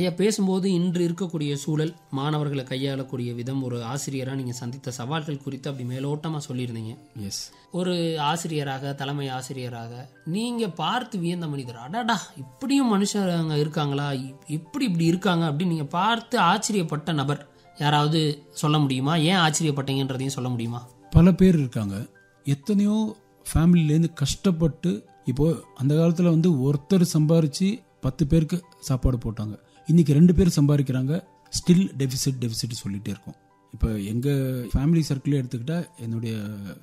ஐயா பேசும்போது இன்று இருக்கக்கூடிய சூழல் மாணவர்களை கையாளக்கூடிய விதம் ஒரு ஆசிரியராக நீங்கள் சந்தித்த சவால்கள் குறித்து அப்படி மேலோட்டமாக சொல்லியிருந்தீங்க எஸ் ஒரு ஆசிரியராக தலைமை ஆசிரியராக நீங்கள் பார்த்து வியந்த மனிதர் அடடா இப்படியும் மனுஷங்க இருக்காங்களா இ- எப்படி இப்படி இருக்காங்க அப்படின்னு நீங்கள் பார்த்து ஆச்சரியப்பட்ட நபர் யாராவது சொல்ல முடியுமா ஏன் ஆச்சரியப்பட்டீங்கன்றதையும் சொல்ல முடியுமா பல பேர் இருக்காங்க எத்தனையோ ஃபேமிலிலேருந்து கஷ்டப்பட்டு இப்போ அந்த காலத்தில் வந்து ஒருத்தர் சம்பாரிச்சு பத்து பேருக்கு சாப்பாடு போட்டாங்க இன்னைக்கு ரெண்டு பேர் சம்பாதிக்கிறாங்க ஸ்டில் டெபிசிட் டெபிசிட் சொல்லிட்டே இருக்கோம் இப்போ எங்கள் ஃபேமிலி சர்க்கிளே எடுத்துக்கிட்டா என்னுடைய